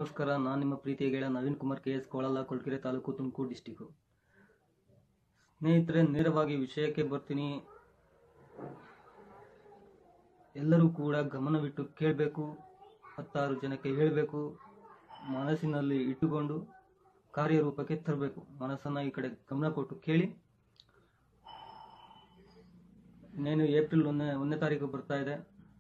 ನಮಸ್ಕಾರ ನಾನು ನಿಮ್ಮ ಪ್ರೀತಿಯ ಗೆಳೆಯ ನವೀನ್ ಕುಮಾರ್ ಕೆ ಎಸ್ ಕೋಳಲ್ಲ ಕೊಳ್ಕೆರೆ ತಾಲೂಕು ತುಮಕೂರು ಡಿಸ್ಟಿಕ್ಕು ಸ್ನೇಹಿತರೆ ನೇರವಾಗಿ ವಿಷಯಕ್ಕೆ ಬರ್ತೀನಿ ಎಲ್ಲರೂ ಕೂಡ ಗಮನವಿಟ್ಟು ಕೇಳಬೇಕು ಹತ್ತಾರು ಜನಕ್ಕೆ ಹೇಳಬೇಕು ಮನಸ್ಸಿನಲ್ಲಿ ಇಟ್ಟುಕೊಂಡು ಕಾರ್ಯರೂಪಕ್ಕೆ ತರಬೇಕು ಮನಸ್ಸನ್ನು ಈ ಕಡೆ ಗಮನ ಕೊಟ್ಟು ಕೇಳಿ ಇನ್ನೇನು ಏಪ್ರಿಲ್ ಒಂದನೇ ಒಂದನೇ ತಾರೀಕು ಬರ್ತಾ ಇದೆ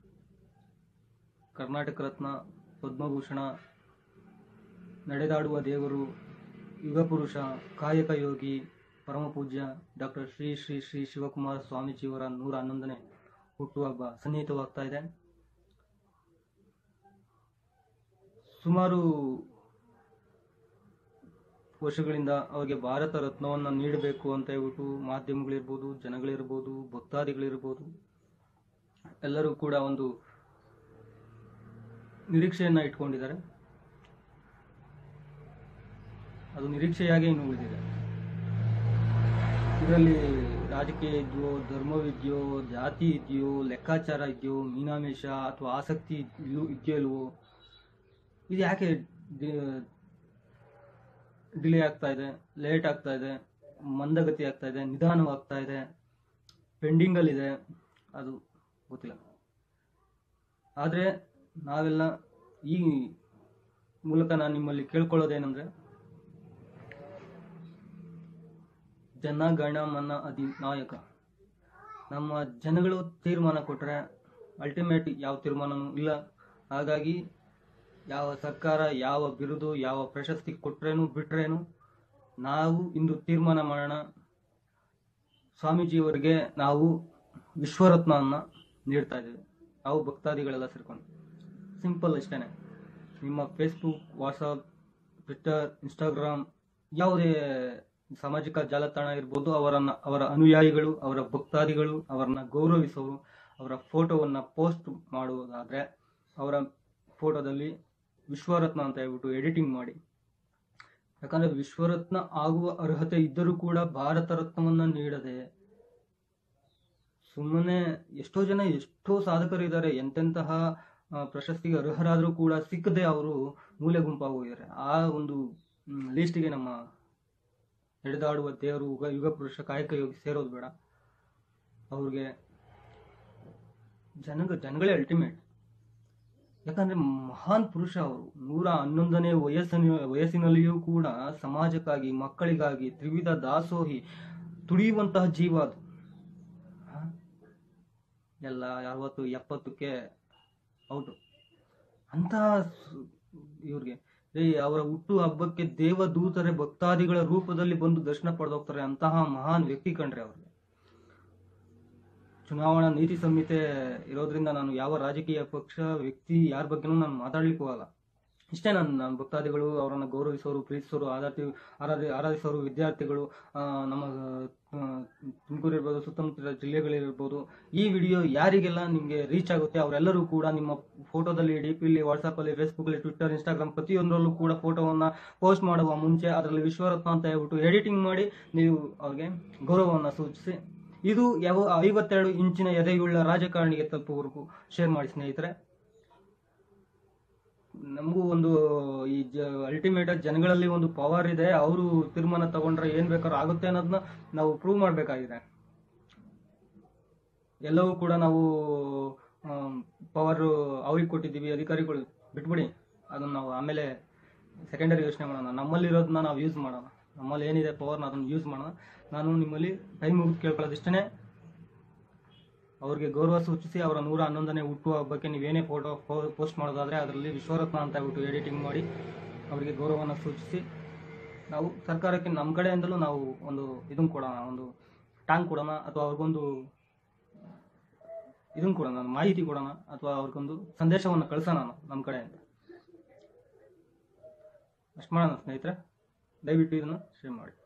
ಕರ್ನಾಟಕ ರತ್ನ ಪದ್ಮಭೂಷಣ ನಡೆದಾಡುವ ದೇವರು ಯುಗಪುರುಷ ಕಾಯಕ ಯೋಗಿ ಪರಮಪೂಜ್ಯ ಡಾಕ್ಟರ್ ಶ್ರೀ ಶ್ರೀ ಶ್ರೀ ಶಿವಕುಮಾರ ಸ್ವಾಮೀಜಿಯವರ ನೂರ ಹನ್ನೊಂದನೇ ಹುಟ್ಟುಹಬ್ಬ ಸನ್ನಿಹಿತವಾಗ್ತಾ ಇದೆ ಸುಮಾರು ವರ್ಷಗಳಿಂದ ಅವರಿಗೆ ಭಾರತ ರತ್ನವನ್ನು ನೀಡಬೇಕು ಅಂತ ಹೇಳ್ಬಿಟ್ಟು ಮಾಧ್ಯಮಗಳಿರ್ಬೋದು ಜನಗಳಿರ್ಬೋದು ಭಕ್ತಾದಿಗಳಿರ್ಬೋದು ಎಲ್ಲರೂ ಕೂಡ ಒಂದು ನಿರೀಕ್ಷೆಯನ್ನ ಇಟ್ಕೊಂಡಿದ್ದಾರೆ ಅದು ನಿರೀಕ್ಷೆಯಾಗಿ ಇನ್ನು ಉಳಿದಿದೆ ಇದರಲ್ಲಿ ರಾಜಕೀಯ ಇದೆಯೋ ಧರ್ಮವಿದೆಯೋ ಜಾತಿ ಇದೆಯೋ ಲೆಕ್ಕಾಚಾರ ಇದೆಯೋ ಮೀನಾಮೇಷ ಅಥವಾ ಆಸಕ್ತಿ ಇಲ್ಲೂ ಇದೆಯೋ ಇಲ್ವೋ ಇದು ಯಾಕೆ ಡಿಲೇ ಆಗ್ತಾ ಇದೆ ಲೇಟ್ ಆಗ್ತಾ ಇದೆ ಮಂದಗತಿ ಆಗ್ತಾ ಇದೆ ನಿಧಾನವಾಗ್ತಾ ಇದೆ ಪೆಂಡಿಂಗಲ್ಲಿದೆ ಅದು ಗೊತ್ತಿಲ್ಲ ಆದರೆ ನಾವೆಲ್ಲ ಈ ಮೂಲಕ ನಾನು ನಿಮ್ಮಲ್ಲಿ ಕೇಳ್ಕೊಳ್ಳೋದೇನೆಂದರೆ ಜನಗಣ ಮನ ಅಧಿನಾಯಕ ನಮ್ಮ ಜನಗಳು ತೀರ್ಮಾನ ಕೊಟ್ಟರೆ ಅಲ್ಟಿಮೇಟ್ ಯಾವ ತೀರ್ಮಾನನೂ ಇಲ್ಲ ಹಾಗಾಗಿ ಯಾವ ಸರ್ಕಾರ ಯಾವ ಬಿರುದು ಯಾವ ಪ್ರಶಸ್ತಿ ಕೊಟ್ರೇನು ಬಿಟ್ರೇನು ನಾವು ಇಂದು ತೀರ್ಮಾನ ಮಾಡೋಣ ಸ್ವಾಮೀಜಿಯವರಿಗೆ ನಾವು ವಿಶ್ವರತ್ನವನ್ನು ನೀಡ್ತಾ ಇದ್ದೇವೆ ನಾವು ಭಕ್ತಾದಿಗಳೆಲ್ಲ ಸೇರ್ಕೊಂಡು ಸಿಂಪಲ್ ಅಷ್ಟೇ ನಿಮ್ಮ ಫೇಸ್ಬುಕ್ ವಾಟ್ಸಪ್ ಟ್ವಿಟ್ಟರ್ ಇನ್ಸ್ಟಾಗ್ರಾಮ್ ಯಾವುದೇ ಸಾಮಾಜಿಕ ಜಾಲತಾಣ ಇರ್ಬೋದು ಅವರನ್ನ ಅವರ ಅನುಯಾಯಿಗಳು ಅವರ ಭಕ್ತಾದಿಗಳು ಅವರನ್ನ ಗೌರವಿಸೋರು ಅವರ ಫೋಟೋವನ್ನು ಪೋಸ್ಟ್ ಮಾಡುವುದಾದರೆ ಅವರ ಫೋಟೋದಲ್ಲಿ ವಿಶ್ವರತ್ನ ಅಂತ ಹೇಳ್ಬಿಟ್ಟು ಎಡಿಟಿಂಗ್ ಮಾಡಿ ಯಾಕಂದ್ರೆ ವಿಶ್ವರತ್ನ ಆಗುವ ಅರ್ಹತೆ ಇದ್ದರೂ ಕೂಡ ಭಾರತ ರತ್ನವನ್ನ ನೀಡದೆ ಸುಮ್ಮನೆ ಎಷ್ಟೋ ಜನ ಎಷ್ಟೋ ಸಾಧಕರು ಇದ್ದಾರೆ ಎಂತೆಂತಹ ಆ, ಪ್ರಶಸ್ತಿಗೆ ಅರ್ಹರಾದರೂ ಕೂಡ ಸಿಕ್ಕದೆ ಅವರು ಮೂಲೆ ಗುಂಪಾಗೋಗಿದ್ದಾರೆ ಆ ಒಂದು ಲೀಸ್ಟಿಗೆ ನಮ್ಮ ನಡೆದಾಡುವ ದೇವರು ಯುಗ ಯುಗ ಪುರುಷ ಕಾಯಕ ಯೋಗಿ ಸೇರೋದು ಬೇಡ ಅವ್ರಿಗೆ ಜನಗ ಜನಗಳೇ ಅಲ್ಟಿಮೇಟ್ ಯಾಕಂದ್ರೆ ಮಹಾನ್ ಪುರುಷ ಅವರು ನೂರ ಹನ್ನೊಂದನೇ ವಯಸ್ಸಿನ ವಯಸ್ಸಿನಲ್ಲಿಯೂ ಕೂಡ ಸಮಾಜಕ್ಕಾಗಿ ಮಕ್ಕಳಿಗಾಗಿ ತ್ರಿವಿಧ ದಾಸೋಹಿ ತುಡಿಯುವಂತಹ ಜೀವ ಅದು ಹ? ಎಲ್ಲ ಅರವತ್ತು ಎಪ್ಪತ್ತಕ್ಕೆ ಔಟು ಅಂತಹ ಸು- ಇವ್ರಿಗೆ ಏ ಅವರ ಹುಟ್ಟು ಹಬ್ಬಕ್ಕೆ ದೇವದೂತರೇ ಭಕ್ತಾದಿಗಳ ರೂಪದಲ್ಲಿ ಬಂದು ದರ್ಶನ ಪಡೆದೋಗ್ತಾರೆ ಅಂತಹ ಮಹಾನ್ ವ್ಯಕ್ತಿ ಕಂಡ್ರೆ ಅವ್ರಿಗೆ ಚುನಾವಣಾ ನೀತಿ ಸಂಹಿತೆ ಇರೋದ್ರಿಂದ ನಾನು ಯಾವ ರಾಜಕೀಯ ಪಕ್ಷ ವ್ಯಕ್ತಿ ಯಾರ ಬಗ್ಗೆನೂ ನಾನು ಮಾತಾಡ್ಲಿಕ್ಕೆ ಹೋಗಲ್ಲ ಇಷ್ಟೇ ನಾನು ನಾನು ಭಕ್ತಾದಿಗಳು ಅವರನ್ನು ಗೌರವಿಸೋರು ಪ್ರೀತಿಸೋರು ಆರಾಧಿ ಆರಾಧಿ ಆರಾಧಿಸೋರು ವಿದ್ಯಾರ್ಥಿಗಳು ಆ, ನಮ್ಮ ಆ, ತುಮಕೂರು ಇರ್ಬೋದು ಸುತ್ತಮುತ್ತಲ ಜಿಲ್ಲೆಗಳಿರ್ಬೋದು ಈ ವಿಡಿಯೋ ಯಾರಿಗೆಲ್ಲ ನಿಮಗೆ ರೀಚ್ ಆಗುತ್ತೆ ಅವರೆಲ್ಲರೂ ಕೂಡ ನಿಮ್ಮ ಫೋಟೋದಲ್ಲಿ ಡಿ ಪಿಲಿ ವಾಟ್ಸಪ್ಪಲ್ಲಿ ಫೇಸ್ಬುಕ್ಕಲ್ಲಿ ಟ್ವಿಟ್ಟರ್ ಇನ್ಸ್ಟಾಗ್ರಾಮ್ ಪ್ರತಿಯೊಂದರಲ್ಲೂ ಕೂಡ ಫೋಟೋವನ್ನು ಪೋಸ್ಟ್ ಮಾಡುವ ಮುಂಚೆ ಅದರಲ್ಲಿ ವಿಶ್ವರತ್ನ ಅಂತ ಹೇಳ್ಬಿಟ್ಟು ಎಡಿಟಿಂಗ್ ಮಾಡಿ ನೀವು ಅವ್ರಿಗೆ ಗೌರವವನ್ನು ಸೂಚಿಸಿ ಇದು ಯಾವ ಐವತ್ತೆರಡು ಇಂಚಿನ ಎದೆಯುಳ್ಳ ರಾಜಕಾರಣಿಗೆ ತಲುಪುವವರೆಗೂ ಶೇರ್ ಮಾಡಿ ಸ್ನೇಹಿತರೆ ನಮಗೂ ಒಂದು ಈ ಅಲ್ಟಿಮೇಟ್ ಜನಗಳಲ್ಲಿ ಒಂದು ಪವರ್ ಇದೆ ಅವರು ತೀರ್ಮಾನ ತಗೊಂಡ್ರೆ ಏನ್ ಬೇಕಾದ್ರೂ ಆಗುತ್ತೆ ಅನ್ನೋದನ್ನ ನಾವು ಪ್ರೂವ್ ಮಾಡಬೇಕಾಗಿದೆ ಎಲ್ಲವೂ ಕೂಡ ನಾವು ಪವರ್ ಅವ್ರಿಗೆ ಕೊಟ್ಟಿದ್ದೀವಿ ಅಧಿಕಾರಿಗಳು ಬಿಟ್ಬಿಡಿ ಅದನ್ನ ನಾವು ಆಮೇಲೆ ಸೆಕೆಂಡರಿ ಯೋಚನೆ ಮಾಡೋಣ ನಮ್ಮಲ್ಲಿರೋದನ್ನ ನಾವು ಯೂಸ್ ಮಾಡೋಣ ನಮ್ಮಲ್ಲಿ ಏನಿದೆ ಪವರ್ನ ಅದನ್ನು ಯೂಸ್ ಮಾಡೋಣ ನಾನು ನಿಮ್ಮಲ್ಲಿ ಕೈ ಮುಗಿದು ಕೇಳ್ಕೊಳ್ಳೋದಿಷ್ಟೇ ಅವ್ರಿಗೆ ಗೌರವ ಸೂಚಿಸಿ ಅವರ ನೂರ ಹನ್ನೊಂದನೇ ಹುಟ್ಟುವ ಹಬ್ಬಕ್ಕೆ ನೀವೇನೇ ಫೋಟೋ ಪೋಸ್ಟ್ ಮಾಡೋದಾದ್ರೆ ಅದರಲ್ಲಿ ವಿಶ್ವರತ್ನ ಅಂತ ಹೇಳ್ಬಿಟ್ಟು ಎಡಿಟಿಂಗ್ ಮಾಡಿ ಅವರಿಗೆ ಗೌರವವನ್ನು ಸೂಚಿಸಿ ನಾವು ಸರ್ಕಾರಕ್ಕೆ ನಮ್ಮ ಕಡೆಯಿಂದಲೂ ನಾವು ಒಂದು ಇದನ್ನ ಕೊಡೋಣ ಒಂದು ಟ್ಯಾಂಕ್ ಕೊಡೋಣ ಅಥವಾ ಅವ್ರಿಗೊಂದು ಇದನ್ನ ಕೊಡೋಣ ಒಂದು ಮಾಹಿತಿ ಕೊಡೋಣ ಅಥವಾ ಅವ್ರಿಗೊಂದು ಸಂದೇಶವನ್ನು ಕಳಿಸೋಣ ನಾವು ನಮ್ಮ ಕಡೆಯಿಂದ ಅಷ್ಟು ಮಾಡೋಣ ಸ್ನೇಹಿತರೆ ದಯವಿಟ್ಟು ಇದನ್ನು ಶೇರ್ ಮಾಡಿ